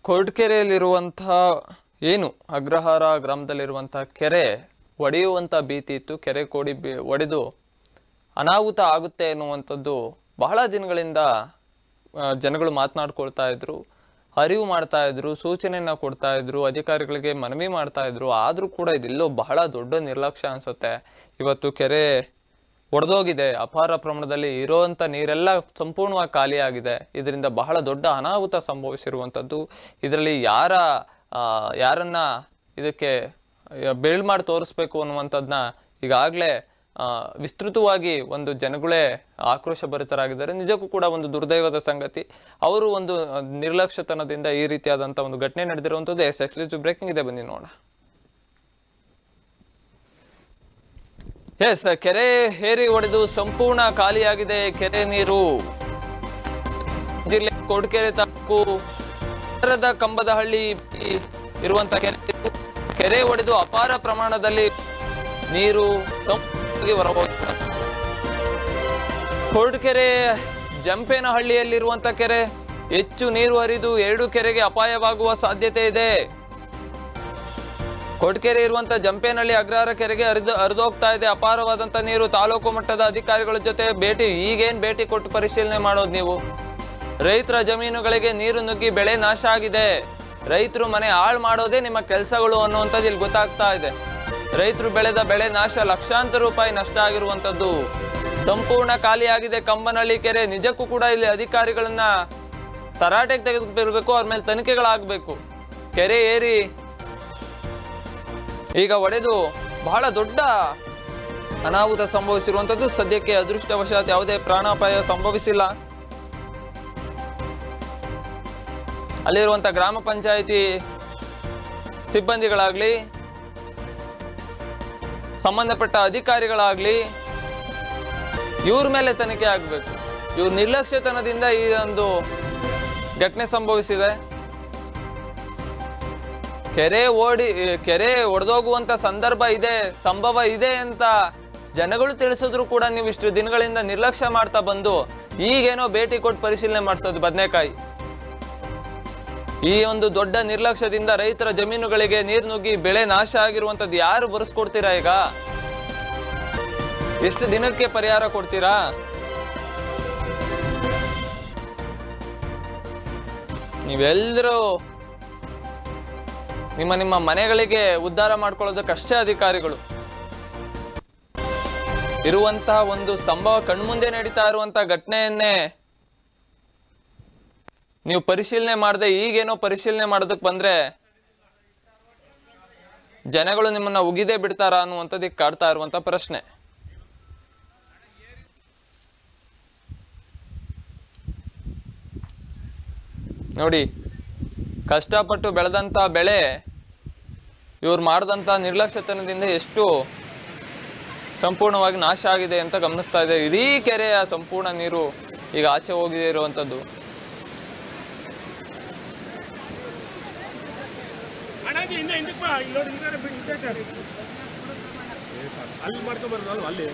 ಕೊರಟಗೆರೆಯಲ್ಲಿರುವಂತಹ ಏನು ಅಗ್ರಹಾರ ಗ್ರಾಮದಲ್ಲಿರುವಂತಹ ಕೆರೆ ಒಡೆಯುವಂಥ ಭೀತಿ ಇತ್ತು ಕೆರೆ ಕೋಡಿ ಬಿ- ಒಡೆದು ಅನಾಹುತ ಆಗುತ್ತೆ ಎನ್ನುವಂಥದ್ದು ಬಹಳ ದಿನಗಳಿಂದ ಆ, ಜನಗಳು ಮಾತನಾಡ್ಕೊಳ್ತಾ ಇದ್ರು ಅರಿವು ಮಾಡ್ತಾ ಇದ್ರು ಸೂಚನೆಯನ್ನ ಕೊಡ್ತಾ ಇದ್ರು ಅಧಿಕಾರಿಗಳಿಗೆ ಮನವಿ ಮಾಡ್ತಾ ಇದ್ರು ಆದರೂ ಕೂಡ ಇದೆಲ್ಲೋ ಬಹಳ ದೊಡ್ಡ ನಿರ್ಲಕ್ಷ್ಯ ಅನ್ಸುತ್ತೆ ಇವತ್ತು ಕೆರೆ ಒಡೆದೋಗಿದೆ ಅಪಾರ ಪ್ರಮಾಣದಲ್ಲಿ ಇರೋವಂಥ ನೀರೆಲ್ಲ ಸಂಪೂರ್ಣವಾಗಿ ಖಾಲಿಯಾಗಿದೆ ಇದರಿಂದ ಬಹಳ ದೊಡ್ಡ ಅನಾಹುತ ಸಂಭವಿಸಿರುವಂಥದ್ದು ಇದರಲ್ಲಿ ಯಾರ ಆ, ಯಾರನ್ನ ಇದಕ್ಕೆ ಬೆಳ್ ಮಾಡಿ ತೋರಿಸ್ಬೇಕು ಅನ್ನುವಂಥದ್ದನ್ನ ಈಗಾಗಲೇ ವಿಸ್ತೃತವಾಗಿ ಒಂದು ಜನಗಳೇ ಆಕ್ರೋಶ ಭರಿತರಾಗಿದ್ದಾರೆ ನಿಜಕ್ಕೂ ಕೂಡ ಒಂದು ದುರ್ದೈವದ ಸಂಗತಿ ಅವರು ಒಂದು ಆ, ನಿರ್ಲಕ್ಷ್ಯತನದಿಂದ ಈ ರೀತಿಯಾದಂಥ ಒಂದು ಘಟನೆ ನಡೆದಿರುವಂಥದ್ದು ಎಸ್ ಎಕ್ಸ್ಕ್ಲೂಸಿವ್ ಬ್ರೇಕಿಂಗ್ ಇದೆ ಬನ್ನಿ ನೋಡೋಣ ಎಸ್ ಕೆರೆ ಹೇರಿ ಒಡೆದು ಸಂಪೂರ್ಣ ಖಾಲಿಯಾಗಿದೆ ಕೆರೆ ನೀರು ಜಿಲ್ಲೆ ಕೊಡಕೆರೆ ತಾಲೂಕು ನಗರದ ಕಂಬದಹಳ್ಳಿ ಇರುವಂತ ಕೆರೆ ಇದು. ಕೆರೆ ಒಡೆದು ಅಪಾರ ಪ್ರಮಾಣದಲ್ಲಿ ನೀರು ಸಂಪೂರ್ಣವಾಗಿ ಹೊರಹೋಗಿದೆ ಕೊರಟಗೆರೆ ಜಂಪೇನಹಳ್ಳಿಯಲ್ಲಿರುವಂತ ಕೆರೆ ಹೆಚ್ಚು ನೀರು ಹರಿದು ಎರಡು ಕೆರೆಗೆ ಅಪಾಯವಾಗುವ ಸಾಧ್ಯತೆ ಇದೆ ಕೊಟ್ಕೆರೆ ಇರುವಂತ ಜಂಪೇನಹಳ್ಳಿ ಅಗ್ರಹಾರ ಕೆರೆಗೆ ಹರಿದು ಹರಿದೋಗ್ತಾ ಇದೆ ಅಪಾರವಾದಂತ ನೀರು ತಾಲೂಕು ಮಟ್ಟದ ಅಧಿಕಾರಿಗಳ ಜೊತೆ ಭೇಟಿ ಈಗೇನ್ ಭೇಟಿ ಕೊಟ್ಟು ಪರಿಶೀಲನೆ ಮಾಡೋದು ನೀವು ರೈತರ ಜಮೀನುಗಳಿಗೆ ನೀರು ನುಗ್ಗಿ ಬೆಳೆ ನಾಶ ಆಗಿದೆ ರೈತರು ಮನೆ ಹಾಳು ಮಾಡೋದೇ ನಿಮ್ಮ ಕೆಲಸಗಳು ಅನ್ನುವಂಥದ್ದು ಇಲ್ಲಿ ಗೊತ್ತಾಗ್ತಾ ಇದೆ ರೈತರು ಬೆಳೆದ ಬೆಳೆ ನಾಶ ಲಕ್ಷಾಂತರ ರೂಪಾಯಿ ನಷ್ಟ ಆಗಿರುವಂಥದ್ದು ಸಂಪೂರ್ಣ ಖಾಲಿಯಾಗಿದೆ ಕಂಬನಹಳ್ಳಿ ಕೆರೆ ನಿಜಕ್ಕೂ ಕೂಡ ಇಲ್ಲಿ ಅಧಿಕಾರಿಗಳನ್ನ ತರಾಟೆಗೆ ತೆಗೆದುಬಿರ್ಬೇಕು ಅವ್ರ ಮೇಲೆ ತನಿಖೆಗಳಾಗಬೇಕು ಕೆರೆ ಏರಿ ಈಗ ಒಡೆದು ಬಹಳ ದೊಡ್ಡ ಅನಾಹುತ ಸಂಭವಿಸಿರುವಂಥದ್ದು ಸದ್ಯಕ್ಕೆ ಅದೃಷ್ಟವಶಾತ್ ಯಾವುದೇ ಪ್ರಾಣಾಪಾಯ ಸಂಭವಿಸಿಲ್ಲ ಅಲ್ಲಿರುವಂಥ ಗ್ರಾಮ ಪಂಚಾಯಿತಿ ಸಿಬ್ಬಂದಿಗಳಾಗ್ಲಿ ಸಂಬಂಧಪಟ್ಟ ಅಧಿಕಾರಿಗಳಾಗ್ಲಿ ಇವ್ರ ಮೇಲೆ ತನಿಖೆ ಆಗಬೇಕು ಇವ್ರ ನಿರ್ಲಕ್ಷ್ಯತನದಿಂದ ಈ ಒಂದು ಘಟನೆ ಸಂಭವಿಸಿದೆ ಕೆರೆ ಓಡಿ ಕೆರೆ ಒಡೆದೋಗುವಂತ ಸಂದರ್ಭ ಇದೆ ಸಂಭವ ಇದೆ ಅಂತ ಜನಗಳು ತಿಳಿಸಿದ್ರು ಕೂಡ ನೀವು ಇಷ್ಟು ದಿನಗಳಿಂದ ನಿರ್ಲಕ್ಷ್ಯ ಮಾಡ್ತಾ ಬಂದು ಈಗೇನೋ ಭೇಟಿ ಕೊಟ್ಟು ಪರಿಶೀಲನೆ ಮಾಡಿಸೋದು ಬದನೆಕಾಯಿ ಈ ಒಂದು ದೊಡ್ಡ ನಿರ್ಲಕ್ಷ್ಯದಿಂದ ರೈತರ ಜಮೀನುಗಳಿಗೆ ನೀರು ನುಗ್ಗಿ ಬೆಳೆ ನಾಶ ಆಗಿರುವಂತದ್ದು ಯಾರು ಬರೆಸ್ಕೊಡ್ತೀರಾ ಈಗ ಎಷ್ಟು ದಿನಕ್ಕೆ ಪರಿಹಾರ ಕೊಡ್ತೀರಾ ನೀವೆಲ್ಲರೂ ನಿಮ್ಮ ನಿಮ್ಮ ಮನೆಗಳಿಗೆ ಉದ್ಧಾರ ಮಾಡ್ಕೊಳ್ಳೋದಕ್ಕಷ್ಟೇ ಅಧಿಕಾರಿಗಳು ಇರುವಂತಹ ಒಂದು ಸಂಭವ ಕಣ್ಮುಂದೆ ನಡೀತಾ ಇರುವಂತಹ ಘಟನೆಯನ್ನೇ ನೀವು ಪರಿಶೀಲನೆ ಮಾಡದೆ ಈಗೇನೋ ಪರಿಶೀಲನೆ ಮಾಡೋದಕ್ಕೆ ಬಂದ್ರೆ ಜನಗಳು ನಿಮ್ಮನ್ನ ಉಗಿದೇ ಬಿಡ್ತಾರಾ ಅನ್ನುವಂಥದ್ದಕ್ಕೆ ಕಾಡ್ತಾ ಇರುವಂತ ಪ್ರಶ್ನೆ ನೋಡಿ ಕಷ್ಟಪಟ್ಟು ಬೆಳೆದಂಥ ಬೆಳೆ ಇವ್ರು ಮಾಡಿದಂಥ ನಿರ್ಲಕ್ಷ್ಯತನದಿಂದ ಎಷ್ಟು ಸಂಪೂರ್ಣವಾಗಿ ನಾಶ ಆಗಿದೆ ಅಂತ ಗಮನಿಸ್ತಾ ಇದೆ ಇಡೀ ಕೆರೆಯ ಸಂಪೂರ್ಣ ನೀರು ಈಗ ಆಚೆ ಹೋಗಿದೆ ಇರುವಂಥದ್ದು ಅಣ್ಣಾಜಿ ಹಿಂದೆ ಹಿಂದಕ್ಕೆ ಬಾ ಇಲ್ಲಿ ನೋಡಿ ಹಿಂದೆ ಬಿಡಿ ಹಿಂದೆ ಇದ್ದಾರೆ. ಅಲ್ಲಿ ಮಾಡ್ಕೊಂಬರೋದಲ್ವ ಅಲ್ಲಿ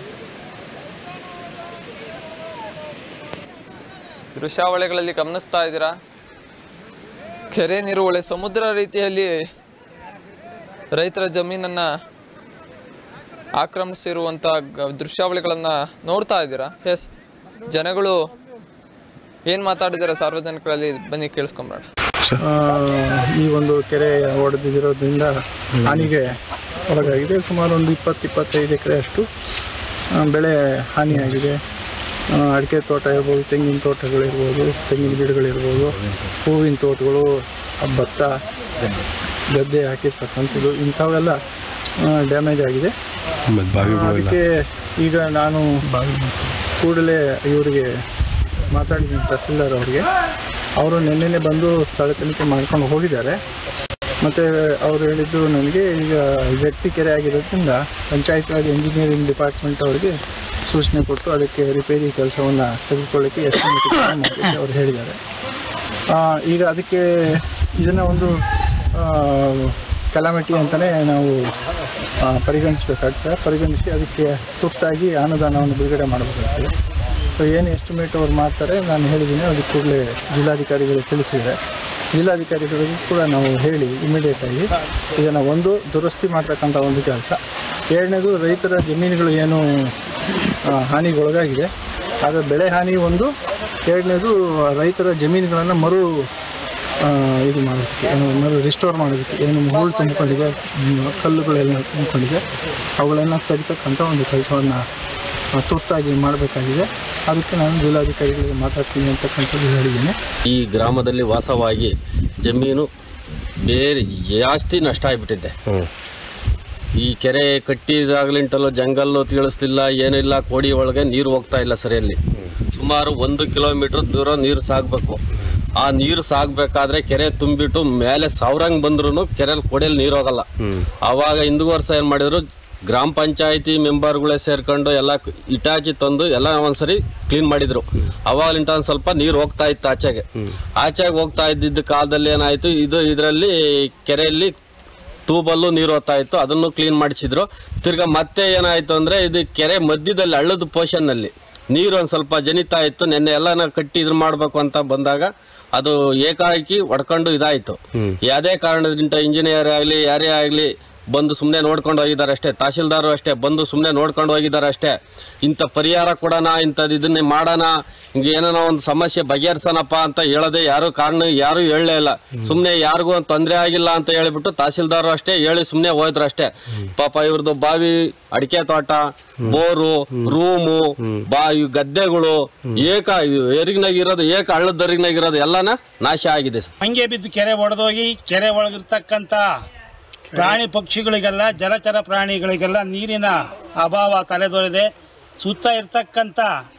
ದೃಶ್ಯಾವಳಿಗಳಲ್ಲಿ ಗಮನಿಸ್ತಾ ಇದ್ದೀರಾ ಕೆರೆ ನೀರು ಒಳ್ಳೆ ಸಮುದ್ರ ರೀತಿಯಲ್ಲಿ ರೈತರ ಜಮೀನನ್ನ ಆಕ್ರಮಿಸಿರುವಂಥ ಗ- ದೃಶ್ಯಾವಳಿಗಳನ್ನ ನೋಡ್ತಾ ಇದ್ದೀರಾ ಎಸ್ ಜನಗಳು ಏನು ಮಾತಾಡಿದ್ದಾರೆ ಸಾರ್ವಜನಿಕರಲ್ಲಿ ಬನ್ನಿ ಕೇಳಿಸ್ಕೊಂಬೇಡ ಆ, ಈ ಒಂದು ಕೆರೆ ಒಡೆದಿರೋದ್ರಿಂದ ಹಾನಿಗೆ ಒಳಗಾಗಿದೆ ಸುಮಾರು ಒಂದು ಇಪ್ಪತ್ತು ಇಪ್ಪತ್ತೈದು ಎಕರೆ ಅಷ್ಟು ಆ, ಬೆಳೆ ಹಾನಿಯಾಗಿದೆ ಆ, ಅಡಿಕೆ ತೋಟ ಇರ್ಬೋದು ತೆಂಗಿನ ತೋಟಗಳಿರ್ಬೋದು ತೆಂಗಿನ ಗಿಡಗಳಿರ್ಬೋದು ಹೂವಿನ ತೋಟಗಳು ಆ, ಭತ್ತ ಗದ್ದೆ ಹಾಕಿರ್ತಕ್ಕಂಥದ್ದು ಇಂಥವೆಲ್ಲ ಡ್ಯಾಮೇಜ್ ಆಗಿದೆ ಆ, ಅದಕ್ಕೆ ಈಗ ನಾನು ಕೂಡಲೇ ಇವರಿಗೆ ಮಾತಾಡಿದ್ದೀನಿ ತಹಸೀಲ್ದಾರ್ ಅವರಿಗೆ ಅವರು ನಿನ್ನೆನೆ ಬಂದು ಸ್ಥಳ ತನಿಖೆ ಮಾಡ್ಕೊಂಡು ಹೋಗಿದ್ದಾರೆ ಮತ್ತು ಅವರು ಹೇಳಿದ್ದು ನನಗೆ ಈಗ ಜಟ್ಟಿ ಕೆರೆ ಆಗಿರೋದ್ರಿಂದ ಪಂಚಾಯತ್ ರಾಜ್ ಇಂಜಿನಿಯರಿಂಗ್ ಡಿಪಾರ್ಟ್ಮೆಂಟ್ ಅವರಿಗೆ ಸೂಚನೆ ಕೊಟ್ಟು ಅದಕ್ಕೆ ರಿಪೇರಿ ಕೆಲಸವನ್ನು ತೆಗೆದುಕೊಳ್ಳಿಕ್ಕೆ ಎಸ್ಟಿಮೇಟ್ ಮಾಡಲಿಕ್ಕೆ ಅವರು ಹೇಳಿದ್ದಾರೆ ಆ, ಈಗ ಅದಕ್ಕೆ ಇದನ್ನು ಒಂದು ಕಲಾಮಿಟಿ ಅಂತಲೇ ನಾವು ಆ, ಪರಿಗಣಿಸಬೇಕಾಗ್ತದೆ ಪರಿಗಣಿಸಿ ಅದಕ್ಕೆ ತುರ್ತಾಗಿ ಅನುದಾನವನ್ನು ಬಿಡುಗಡೆ ಮಾಡಬೇಕಾಗ್ತದೆ ಸೊ ಏನು ಎಸ್ಟಿಮೇಟ್ ಅವ್ರು ಮಾಡ್ತಾರೆ ನಾನು ಹೇಳಿದ್ದೀನಿ ಅದಕ್ಕೆ ಕೂಡಲೇ ಜಿಲ್ಲಾಧಿಕಾರಿಗಳು ತಿಳಿಸಿದ್ದಾರೆ ಜಿಲ್ಲಾಧಿಕಾರಿಗಳಿಗೂ ಕೂಡ ನಾವು ಹೇಳಿ ಇಮಿಡಿಯೇಟಾಗಿ ಇದನ್ನು ಒಂದು ದುರಸ್ತಿ ಮಾಡ್ತಕ್ಕಂಥ ಒಂದು ಕೆಲಸ ಎರಡನೇದು ರೈತರ ಜಮೀನುಗಳು ಏನು ಆ, ಹಾನಿಗೊಳಗಾಗಿದೆ ಆಗ ಬೆಳೆ ಹಾನಿ ಒಂದು ಎರಡನೇದು ರೈತರ ಜಮೀನುಗಳನ್ನು ಮರು ಆ, ಇದು ಮಾಡೋದಕ್ಕೆ ಏನು ಮರು ರಿಸ್ಟೋರ್ ಮಾಡೋದಕ್ಕೆ ಏನು ಹೂಳು ತುಂಬಿಕೊಂಡಿದೆ ಮ್, ಕಲ್ಲುಗಳೆಲ್ಲ ತುಂಬಿಕೊಂಡಿದೆ ಅವುಗಳನ್ನು ತೆಗಿತಕ್ಕಂಥ ಒಂದು ಕೆಲಸವನ್ನು ತುರ್ತಾಗಿ ಮಾಡಬೇಕಾಗಿದೆ ಅದಕ್ಕೆ ನಾನು ಜಿಲ್ಲಾಧಿಕಾರಿಗಳಿಗೆ ಮಾತಾಡ್ತೀನಿ ಅಂತಕ್ಕಂಥದ್ದು ಹೇಳಿದ್ದೀನಿ ಈ ಗ್ರಾಮದಲ್ಲಿ ವಾಸವಾಗಿ ಜಮೀನು ಬೇರೆ ಜಾಸ್ತಿ ನಷ್ಟ ಆಗಿಬಿಟ್ಟಿದೆ ಈ ಕೆರೆ ಕಟ್ಟಿದಾಗ್ಲಿಂಟಲ್ಲೂ ಜಂಗಲ್ಲು ತಿಳಿಸ್ಲಿಲ್ಲ ಏನಿಲ್ಲ ಕೋಡಿ ಒಳಗೆ ನೀರು ಹೋಗ್ತಾ ಇಲ್ಲ ಸರಿಯಲ್ಲಿ ಸುಮಾರು ಒಂದು ಕಿಲೋಮೀಟರ್ ದೂರ ನೀರು ಸಾಗಬೇಕು ಆ ನೀರು ಸಾಗಬೇಕಾದ್ರೆ ಕೆರೆ ತುಂಬಿಟ್ಟು ಮೇಲೆ ಸಾವಿರಂಗ್ ಬಂದ್ರೂ ಕೆರೆಯಲ್ಲಿ ಕೋಡಿಯಲ್ಲಿ ನೀರು ಹೋಗಲ್ಲ ಆವಾಗ ಹಿಂದೂ ವರ್ಷ ಏನು ಮಾಡಿದ್ರು ಗ್ರಾಮ ಪಂಚಾಯತಿ ಮೆಂಬರ್ಗಳೇ ಸೇರ್ಕೊಂಡು ಎಲ್ಲ ಇಟಾಚಿ ತಂದು ಎಲ್ಲ ಒಂದ್ಸರಿ ಕ್ಲೀನ್ ಮಾಡಿದ್ರು ಅವಾಗಲಿಂಟ ಒಂದು ಸ್ವಲ್ಪ ನೀರು ಹೋಗ್ತಾ ಇತ್ತು ಆಚೆಗೆ ಆಚೆಗೆ ಹೋಗ್ತಾ ಇದ್ದಿದ್ದ ಕಾಲದಲ್ಲಿ ಏನಾಯ್ತು ಇದು ಇದರಲ್ಲಿ ಕೆರೆಯಲ್ಲಿ ತೂಬಲ್ಲೂ ನೀರು ಹೋಗ್ತಾ ಇತ್ತು ಅದನ್ನು ಕ್ಲೀನ್ ಮಾಡಿಸಿದ್ರು ತಿರ್ಗಾ ಮತ್ತೆ ಏನಾಯ್ತು ಅಂದ್ರೆ ಇದು ಕೆರೆ ಮಧ್ಯದಲ್ಲಿ ಹಳ್ಳದ ಪೋರ್ಷನ್ನಲ್ಲಿ ನೀರು ಒಂದು ಸ್ವಲ್ಪ ಜನಿತಾ ಇತ್ತು ನಿನ್ನೆ ಎಲ್ಲ ಕಟ್ಟಿ ಇದು ಮಾಡಬೇಕು ಅಂತ ಬಂದಾಗ ಅದು ಏಕಾಏಕಿ ಹೊಡ್ಕೊಂಡು ಇದಾಯಿತು ಯಾವುದೇ ಕಾರಣದಿಂದ ಇಂಜಿನಿಯರ್ ಆಗಲಿ ಯಾರೇ ಆಗಲಿ ಬಂದು ಸುಮ್ಮನೆ ನೋಡ್ಕೊಂಡು ಹೋಗಿದ್ದಾರೆ ಅಷ್ಟೇ ತಹಶೀಲ್ದಾರು ಅಷ್ಟೇ ಬಂದು ಸುಮ್ಮನೆ ನೋಡ್ಕೊಂಡು ಹೋಗಿದ್ದಾರೆ ಅಷ್ಟೇ ಇಂಥ ಪರಿಹಾರ ಕೊಡೋಣ ಇಂಥದ್ದು ಇದನ್ನೇ ಮಾಡೋಣ ಹಿಂಗೆ ಏನೋ ಒಂದು ಸಮಸ್ಯೆ ಬಗೆಹರಿಸೋಣಪ್ಪ ಅಂತ ಹೇಳೋದೇ ಯಾರು ಕಾರಣ ಯಾರು ಹೇಳಲೇ ಇಲ್ಲ ಸುಮ್ಮನೆ ಯಾರಿಗೂ ಒಂದು ತೊಂದರೆ ಆಗಿಲ್ಲ ಅಂತ ಹೇಳಿಬಿಟ್ಟು ತಹಶೀಲ್ದಾರು ಅಷ್ಟೇ ಹೇಳಿ ಸುಮ್ಮನೆ ಹೋಯ್ದ್ರು ಅಷ್ಟೇ ಪಾಪ ಇವ್ರದ್ದು ಬಾವಿ ಅಡಿಕೆ ತೋಟ ಬೋರು ರೂಮು ಬಾವಿ ಗದ್ದೆಗಳು ಏಕ ಎರಿಗಿನಾಗ ಇರೋದು ಏಕ ಹಳ್ಳದ ಎರಿಗಿನಾಗ ಇರೋದು ಎಲ್ಲಾನ ನಾಶ ಆಗಿದೆ ಸರ್ ಹಂಗೆ ಬಿದ್ದು ಕೆರೆ ಒಡೆದೋಗಿ ಕೆರೆ ಒಳಗಿರ್ತಕ್ಕಂಥ ಪ್ರಾಣಿ ಪಕ್ಷಿಗಳಿಗೆಲ್ಲ ಜಲಚರ ಪ್ರಾಣಿಗಳಿಗೆಲ್ಲ ನೀರಿನ ಅಭಾವ ತಲೆದೋರಿದೆ ಸುತ್ತ ಇರ್ತಕ್ಕಂಥ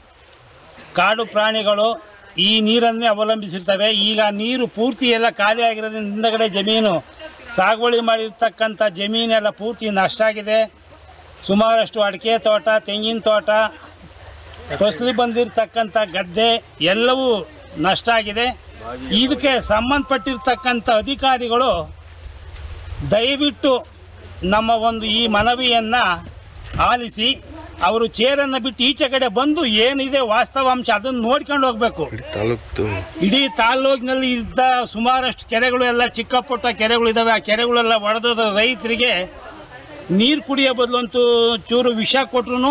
ಕಾಡು ಪ್ರಾಣಿಗಳು ಈ ನೀರನ್ನೇ ಅವಲಂಬಿಸಿರ್ತವೆ ಈಗ ನೀರು ಪೂರ್ತಿ ಎಲ್ಲ ಖಾಲಿ ಆಗಿರೋದ್ರಿಂದ ಹಿಂದಗಡೆ ಜಮೀನು ಸಾಗುವಳಿ ಮಾಡಿರ್ತಕ್ಕಂಥ ಜಮೀನೆಲ್ಲ ಪೂರ್ತಿ ನಷ್ಟ ಆಗಿದೆ ಸುಮಾರಷ್ಟು ಅಡಿಕೆ ತೋಟ ತೆಂಗಿನ ತೋಟ ಫಸಲಿ ಬಂದಿರತಕ್ಕಂಥ ಗದ್ದೆ ಎಲ್ಲವೂ ನಷ್ಟ ಆಗಿದೆ ಇದಕ್ಕೆ ಸಂಬಂಧಪಟ್ಟಿರ್ತಕ್ಕಂಥ ಅಧಿಕಾರಿಗಳು ದಯವಿಟ್ಟು ನಮ್ಮ ಒಂದು ಈ ಮನವಿಯನ್ನು ಆಲಿಸಿ ಅವರು ಚೇರನ್ನು ಬಿಟ್ಟು ಈಚೆ ಕಡೆ ಬಂದು ಏನಿದೆ ವಾಸ್ತವಾಂಶ ಅದನ್ನು ನೋಡ್ಕೊಂಡು ಹೋಗಬೇಕು ಇಡೀ ತಾಲ್ಲೂಕಿನಲ್ಲಿ ಇದ್ದ ಸುಮಾರಷ್ಟು ಕೆರೆಗಳು ಎಲ್ಲ ಚಿಕ್ಕ ಪುಟ್ಟ ಕೆರೆಗಳು ಇದ್ದಾವೆ ಆ ಕೆರೆಗಳೆಲ್ಲ ಒಡೆದೋದ ರೈತರಿಗೆ ನೀರು ಕುಡಿಯೋ ಬದಲಂತೂ ಚೂರು ವಿಷ ಕೊಟ್ರು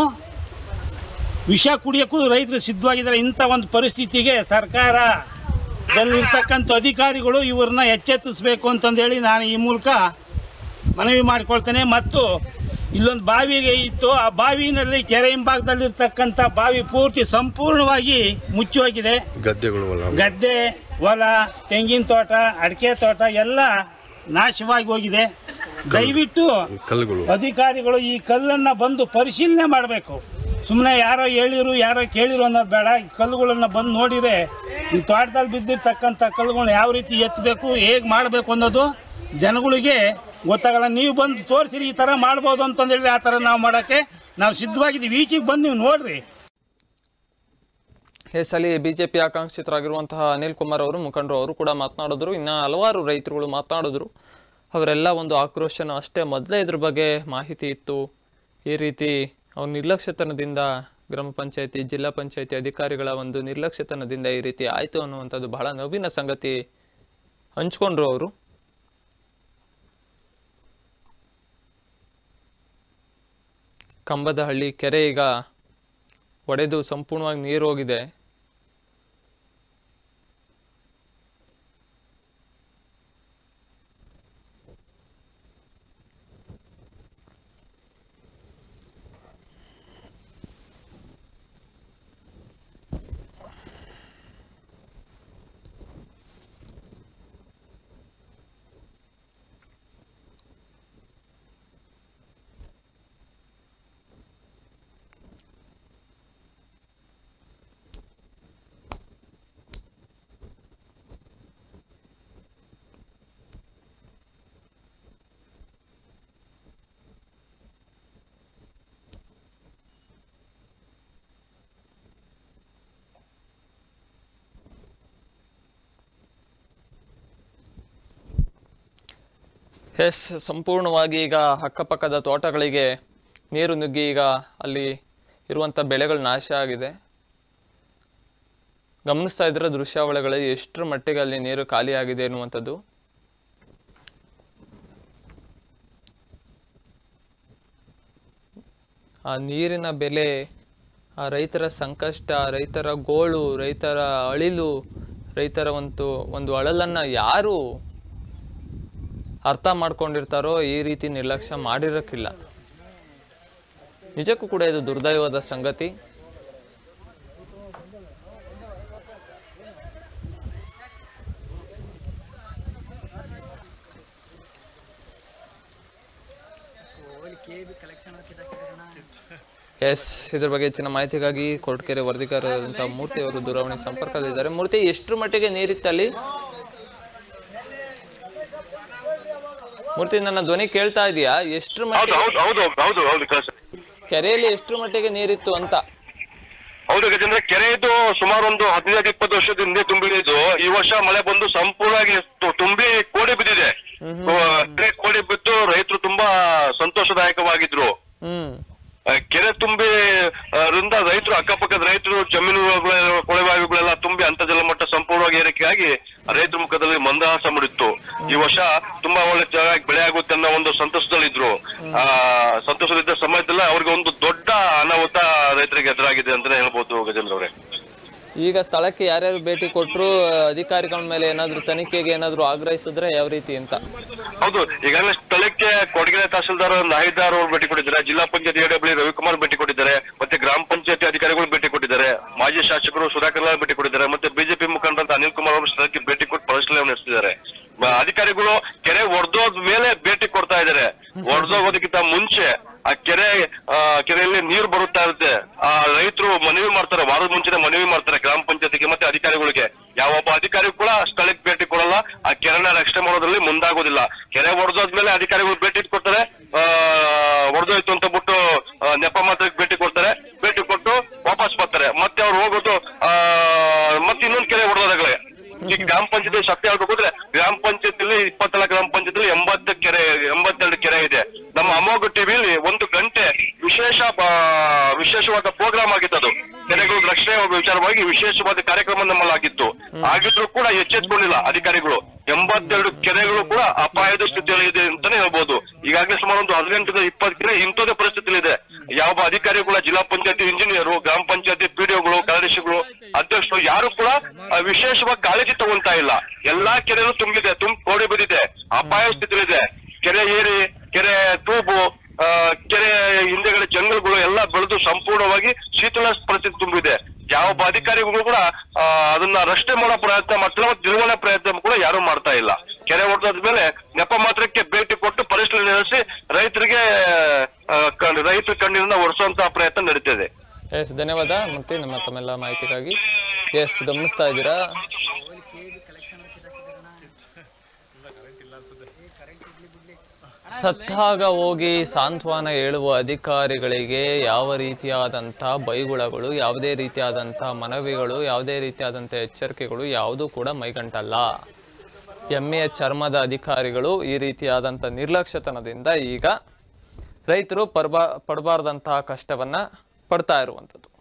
ವಿಷ ಕುಡಿಯೋಕ್ಕೂ ರೈತರು ಸಿದ್ಧವಾಗಿದ್ದಾರೆ ಇಂಥ ಒಂದು ಪರಿಸ್ಥಿತಿಗೆ ಸರ್ಕಾರ ಇರ್ತಕ್ಕಂಥ ಅಧಿಕಾರಿಗಳು ಇವ್ರನ್ನ ಎಚ್ಚೆತ್ತಿಸ್ಬೇಕು ಅಂತಂದೇಳಿ ನಾನು ಈ ಮೂಲಕ ಮನವಿ ಮಾಡಿಕೊಳ್ತೇನೆ ಮತ್ತು ಇಲ್ಲೊಂದು ಬಾವಿಗೆ ಇತ್ತು ಆ ಬಾವಿನಲ್ಲಿ ಕೆರೆ ಹಿಂಭಾಗದಲ್ಲಿರ್ತಕ್ಕಂಥ ಬಾವಿ ಪೂರ್ತಿ ಸಂಪೂರ್ಣವಾಗಿ ಮುಚ್ಚಿ ಹೋಗಿದೆ ಗದ್ದೆಗಳು ಹೊಲ ಗದ್ದೆ ಹೊಲ ತೆಂಗಿನ ತೋಟ ಅಡಿಕೆ ತೋಟ ಎಲ್ಲ ನಾಶವಾಗಿ ಹೋಗಿದೆ ದಯವಿಟ್ಟು ಕಲ್ಲುಗಳು ಅಧಿಕಾರಿಗಳು ಈ ಕಲ್ಲನ್ನ ಬಂದು ಪರಿಶೀಲನೆ ಮಾಡಬೇಕು ಸುಮ್ಮನೆ ಯಾರೋ ಹೇಳಿರು ಯಾರೋ ಕೇಳಿರು ಅನ್ನೋದು ಬೇಡ ಈ ಕಲ್ಲುಗಳನ್ನ ಬಂದು ನೋಡಿದ್ರೆ ಈ ತೋಟದಲ್ಲಿ ಬಿದ್ದಿರ್ತಕ್ಕಂಥ ಕಲ್ಲುಗಳನ್ನ ಯಾವ ರೀತಿ ಎತ್ತಬೇಕು ಹೇಗೆ ಮಾಡಬೇಕು ಅನ್ನೋದು ಜನಗಳಿಗೆ ಗೊತ್ತಾಗಲ್ಲ ನೀವು ಬಂದು ತೋರಿಸಿರಿ ಈ ಥರ ಮಾಡ್ಬೋದು ಅಂತಂದೇಳಿ ಆ ಥರ ನಾವು ಮಾಡೋಕ್ಕೆ ನಾವು ಸಿದ್ಧವಾಗಿದ್ದೀವಿ ಈಚೆಗೆ ಬಂದು ನೀವು ನೋಡ್ರಿ ಎಸ್ ಅಲ್ಲಿ ಬಿಜೆಪಿ ಆಕಾಂಕ್ಷಿತರಾಗಿರುವಂತಹ ಅನಿಲ್ ಕುಮಾರ್ ಅವರು ಮುಖಂಡರು ಅವರು ಕೂಡ ಮಾತನಾಡಿದ್ರು ಇನ್ನು ಹಲವಾರು ರೈತರುಗಳು ಮಾತನಾಡಿದ್ರು ಅವರೆಲ್ಲ ಒಂದು ಆಕ್ರೋಶನ ಅಷ್ಟೇ ಮೊದಲೇ ಇದ್ರ ಬಗ್ಗೆ ಮಾಹಿತಿ ಇತ್ತು ಈ ರೀತಿ ಅವ್ರ ನಿರ್ಲಕ್ಷ್ಯತನದಿಂದ ಗ್ರಾಮ ಪಂಚಾಯತಿ ಜಿಲ್ಲಾ ಪಂಚಾಯತಿ ಅಧಿಕಾರಿಗಳ ಒಂದು ನಿರ್ಲಕ್ಷ್ಯತನದಿಂದ ಈ ರೀತಿ ಆಯಿತು ಅನ್ನುವಂಥದ್ದು ಬಹಳ ನೋವಿನ ಸಂಗತಿ ಹಂಚ್ಕೊಂಡ್ರು ಅವರು ಕಂಬದಹಳ್ಳಿ ಕೆರೆ ಈಗ ಒಡೆದು ಸಂಪೂರ್ಣವಾಗಿ ನೀರು ಹೋಗಿದೆ ಎಸ್ ಸಂಪೂರ್ಣವಾಗಿ ಈಗ ಅಕ್ಕಪಕ್ಕದ ತೋಟಗಳಿಗೆ ನೀರು ನುಗ್ಗಿ ಈಗ ಅಲ್ಲಿ ಇರುವಂಥ ಬೆಳೆಗಳು ನಾಶ ಆಗಿದೆ ಗಮನಿಸ್ತಾ ಇದ್ರೆ ದೃಶ್ಯಾವಳಿಗಳಲ್ಲಿ ಎಷ್ಟರ ಮಟ್ಟಿಗೆ ಅಲ್ಲಿ ನೀರು ಖಾಲಿಯಾಗಿದೆ ಎನ್ನುವಂಥದ್ದು ಆ ನೀರಿನ ಬೆಲೆ ಆ ರೈತರ ಸಂಕಷ್ಟ ರೈತರ ಗೋಳು ರೈತರ ಅಳಿಲು ರೈತರ ಒಂದು ಒಂದು ಅಳಲನ್ನು ಯಾರು ಅರ್ಥ ಮಾಡ್ಕೊಂಡಿರ್ತಾರೋ ಈ ರೀತಿ ನಿರ್ಲಕ್ಷ್ಯ ಮಾಡಿರೋಕ್ಕಿಲ್ಲ ನಿಜಕ್ಕೂ ಕೂಡ ಇದು ದುರ್ದೈವದ ಸಂಗತಿ ಎಸ್ ಇದ್ರ ಬಗ್ಗೆ ಹೆಚ್ಚಿನ ಮಾಹಿತಿಗಾಗಿ ಕೊರಟಗೆರೆ ವರದಿಗಾರರಾದಂಥ ಮೂರ್ತಿ ಅವರು ದೂರವಾಣಿ ಸಂಪರ್ಕದಲ್ಲಿದ್ದಾರೆ ಮೂರ್ತಿ ಎಷ್ಟು ಮಟ್ಟಿಗೆ ನೀರಿತ್ತಲ್ಲಿ ಮೂರ್ತಿ ನನ್ನ ಧ್ವನಿ ಕೇಳ್ತಾ ಇದೆಯಾ ಎಷ್ಟು ಹೌದು ಮಟ್ಟಿಗೆ ಹೌದು ಹೌದು ಹೌದು ಹೌದು ಕೆಲಸ ಕೆರೆಯಲ್ಲಿ ಎಷ್ಟು ಮಟ್ಟಿಗೆ ನೀರಿತ್ತು ಅಂತ ಹೌದು ಗಜೇಂದ್ರ ಕೆರೆ ಇದು ಸುಮಾರು ಒಂದು ಹದಿನೈದು ಇಪ್ಪತ್ತು ವರ್ಷದ ಹಿಂದೆ ತುಂಬಿದ್ದು ಈ ವರ್ಷ ಮಳೆ ಬಂದು ಸಂಪೂರ್ಣವಾಗಿ ತು- ತುಂಬಿ ಕೋಡಿ ಬಿದ್ದಿದೆ ಕೆರೆ ಕೋಡಿ ಬಿದ್ದು ರೈತರು ತುಂಬಾ ಸಂತೋಷದಾಯಕವಾಗಿದ್ರು ಹ್ಮ್ ಆ, ಕೆರೆ ತುಂಬಿ ಆ, ರಿಂದ ರೈತರು ಅಕ್ಕಪಕ್ಕದ ರೈತರು ಜಮೀನುಗಳ ಕೊಳವೆಬಾವಿಗಳೆಲ್ಲ ತುಂಬಿ ಅಂತರ್ಜಲ ಮಟ್ಟ ಸಂಪೂರ್ಣವಾಗಿ ಏರಿಕೆಯಾಗಿ ರೈತರ ಮುಖದಲ್ಲಿ ಮಂದಹಾಸ ಮೂಡಿತ್ತು ಈ ವರ್ಷ ತುಂಬಾ ಒಳ್ಳೆ ಚೆನ್ನಾಗಿ ಬೆಳೆ ಆಗುತ್ತೆ ಅನ್ನೋ ಒಂದು ಸಂತೋಷದಲ್ಲಿದ್ರು ಆ ಸಂತೋಷದಲ್ಲಿದ್ದ ಸಮಯದಲ್ಲ ಅವ್ರಿಗೆ ಒಂದು ದೊಡ್ಡ ಅನಾಹುತ ರೈತರಿಗೆ ಎದುರಾಗಿದೆ ಅಂತಾನೆ ಹೇಳ್ಬೋದು ಗಜೇಂದ್ರ ಅವರೇ ಈಗ ಸ್ಥಳಕ್ಕೆ ಯಾರ್ಯಾರು ಭೇಟಿ ಕೊಟ್ಟರು ಅಧಿಕಾರಿಗಳ ಮೇಲೆ ಏನಾದ್ರು ತನಿಖೆಗೆ ಏನಾದ್ರು ಆಗ್ರಹಿಸಿದ್ರೆ ಯಾವ ರೀತಿ ಅಂತ ಹೌದು ಈಗಾಗಲೇ ಸ್ಥಳಕ್ಕೆ ಕೊಡಗಿನ ತಹಸೀಲ್ದಾರ್ ನಾಹಿದಾರ್ ಅವರು ಭೇಟಿ ಕೊಟ್ಟಿದ್ದಾರೆ ಜಿಲ್ಲಾ ಪಂಚಾಯತ್ ಎಡಬ್ಲ್ಯೂ ರವಿಕುಮಾರ್ ಭೇಟಿ ಕೊಟ್ಟಿದ್ದಾರೆ ಮತ್ತೆ ಗ್ರಾಮ ಪಂಚಾಯತಿ ಅಧಿಕಾರಿಗಳು ಭೇಟಿ ಕೊಟ್ಟಿದ್ದಾರೆ ಮಾಜಿ ಶಾಸಕರು ಸುಧಾಕರ್ ಲಾಲ್ ಭೇಟಿ ಕೊಟ್ಟಿದ್ದಾರೆ ಮತ್ತೆ ಬಿಜೆಪಿ ಮುಖಂಡರಾದ ಅನಿಲ್ ಕುಮಾರ್ ಅವರು ಸ್ಥಳಕ್ಕೆ ಭೇಟಿ ಕೊಟ್ಟು ಪರಿಶೀಲನೆ ನಡೆಸಿದ್ದಾರೆ ಮ- ಅಧಿಕಾರಿಗಳು ಕೆರೆ ಒಡೆದೋದ್ ಮೇಲೆ ಭೇಟಿ ಕೊಡ್ತಾ ಇದ್ದಾರೆ ಒಡೆದೋಗೋದಕ್ಕಿಂತ ಮುಂಚೆ ಆ ಕೆರೆ ಆ, ಕೆರೆಯಲ್ಲಿ ನೀರು ಬರುತ್ತಾ ಇರುತ್ತೆ ಆ ರೈತರು ಮನವಿ ಮಾಡ್ತಾರೆ ವಾರದ ಮುಂಚೆನೆ ಮನವಿ ಮಾಡ್ತಾರೆ ಗ್ರಾಮ ಪಂಚಾಯತಿಗೆ ಮತ್ತೆ ಅಧಿಕಾರಿಗಳಿಗೆ ಯಾವೊಬ್ಬ ಅಧಿಕಾರಿ ಕೂಡ ಸ್ಥಳಕ್ಕೆ ಭೇಟಿ ಕೊಡಲ್ಲ ಆ ಕೆರೆನ ರಕ್ಷಣೆ ಮಾಡೋದ್ರಲ್ಲಿ ಮುಂದಾಗೋದಿಲ್ಲ ಕೆರೆ ಒಡೆದೋದ್ಮೇಲೆ ಅಧಿಕಾರಿಗಳು ಭೇಟಿ ಕೊಡ್ತಾರೆ ಆ ಒಡೆದೋಯ್ತು ಅಂತ ಬಿಟ್ಟು ಆ, ನೆಪ ಮಾತ್ರಕ್ಕೆ ಭೇಟಿ ಕೊಡ್ತಾರೆ ಭೇಟಿ ಕೊಟ್ಟು ವಾಪಸ್ ಬರ್ತಾರೆ ಮತ್ತೆ ಅವ್ರು ಹೋಗೋದು ಆ ಮತ್ತೆ ಇನ್ನೊಂದು ಕೆರೆ ಹೊಡೆದಾಗಲೇ ಈ ಗ್ರಾಮ ಪಂಚಾಯತಿ ಸತ್ಯ ಹೇಳ್ಬೇಕಂದ್ರೆ ಗ್ರಾಮ ಪಂಚಾಯತಿಲಿ ಇಪ್ಪತ್ತೆಲ್ಲ ಗ್ರಾಮ ಪಂಚಾಯತಿಲಿ ಎಂಬತ್ತು ಕೆರೆ ಎಂಬತ್ತೆರಡು ಕೆರೆ ಇದೆ ನಮ್ಮ ಅಮೋಘ ಟಿವಿಲಿ ಒಂದು ಗಂಟೆ ವಿಶೇಷ ಆ, ವಿಶೇಷವಾದ ಪ್ರೋಗ್ರಾಮ್ ಆಗಿತ್ತು ಅದು ಕೆರೆಗಳು ರಕ್ಷಣೆ ವಿಚಾರವಾಗಿ ವಿಶೇಷವಾದ ಕಾರ್ಯಕ್ರಮ ನಮ್ಮಲ್ಲಿ ಆಗಿತ್ತು ಆಗಿದ್ರು ಕೂಡ ಎಚ್ಚೆತ್ಕೊಂಡಿಲ್ಲ ಅಧಿಕಾರಿಗಳು ಎಂಬತ್ತೆರಡು ಕೆರೆಗಳು ಕೂಡ ಅಪಾಯದ ಸ್ಥಿತಿಯಲ್ಲಿ ಇದೆ ಅಂತಾನೆ ಹೇಳ್ಬೋದು ಈಗಾಗಲೇ ಸುಮಾರು ಒಂದು ಹದಿನೆಂಟರಿಂದ ಇಪ್ಪತ್ತು ಕೆರೆ ಇಂಥದೇ ಪರಿಸ್ಥಿತಿಯಲ್ಲಿ ಇದೆ ಯಾವ ಅಧಿಕಾರಿ ಕೂಡ ಜಿಲ್ಲಾ ಪಂಚಾಯತಿ ಇಂಜಿನಿಯರು ಗ್ರಾಮ ಪಂಚಾಯತಿ ಪಿಡಿಒಗಳು ಕಾರ್ಯದರ್ಶಿಗಳು ಅಧ್ಯಕ್ಷರು ಯಾರು ಕೂಡ ಆ, ವಿಶೇಷವಾಗಿ ಕಾಳಜಿ ತಗೊಂತಾ ಇಲ್ಲ ಎಲ್ಲಾ ಕೆರೆನೂ ತುಂಬಿದೆ ತುಂಬ ಕೋಡಿ ಬಿದ್ದಿದೆ ಅಪಾಯ ಸ್ಥಿತಿಲಿದೆ ಕೆರೆ ಏರಿ ಕೆರೆ ತೂಬು ಆ, ಕೆರೆ ಹಿಂದೆಗಡೆ ಜಂಗಲ್ಗಳು ಎಲ್ಲ ಬೆಳೆದು ಸಂಪೂರ್ಣವಾಗಿ ಶೀತಲ ಪರಿಸ್ಥಿತಿ ತುಂಬಿದೆ ಯಾವೊಬ್ಬ ಅಧಿಕಾರಿಗಳು ಕೂಡ ಆ, ಅದನ್ನ ರಕ್ಷಣೆ ಮಾಡೋ ಪ್ರಯತ್ನ ಮಾಡ್ತಿಲ್ಲ ಮತ್ತು ನಿರ್ವಹಣೆ ಪ್ರಯತ್ನ ಕೂಡ ಯಾರು ಮಾಡ್ತಾ ಇಲ್ಲ ಕೆರೆ ಹೊಡೆದಾದ್ಮೇಲೆ ನೆಪ ಮಾತ್ರಕ್ಕೆ ಭೇಟಿ ಕೊಟ್ಟು ಪರಿಶೀಲನೆ ನಡೆಸಿ ರೈತರಿಗೆ ಆ, ಕಣ್- ರೈತರ ಕಣ್ಣಿನಿಂದ ಒರೆಸುವಂತಹ ಪ್ರಯತ್ನ ನಡೀತಿದೆ ಎಸ್ ಧನ್ಯವಾದ ಮತ್ತೆ ನಮ್ಮ ತಮ್ಮೆಲ್ಲ ಮಾಹಿತಿಗಾಗಿ ಎಸ್ ಗಮನಿಸ್ತಾ ಇದ್ದೀರಾ ಸತ್ತಾಗ ಹೋಗಿ ಸಾಂತ್ವನ ಹೇಳುವ ಅಧಿಕಾರಿಗಳಿಗೆ ಯಾವ ರೀತಿಯಾದಂಥ ಬೈಗುಳಗಳು ಯಾವುದೇ ರೀತಿಯಾದಂಥ ಮನವಿಗಳು ಯಾವುದೇ ರೀತಿಯಾದಂಥ ಎಚ್ಚರಿಕೆಗಳು ಯಾವುದೂ ಕೂಡ ಮೈಗಂಟಲ್ಲ ಎಮ್ಮೆಯ ಚರ್ಮದ ಅಧಿಕಾರಿಗಳು ಈ ರೀತಿಯಾದಂಥ ನಿರ್ಲಕ್ಷ್ಯತನದಿಂದ ಈಗ ರೈತರು ಪರ್ಬಾ ಪಡಬಾರ್ದಂತಹ ಕಷ್ಟವನ್ನು ಪಡ್ತಾ ಇರುವಂಥದ್ದು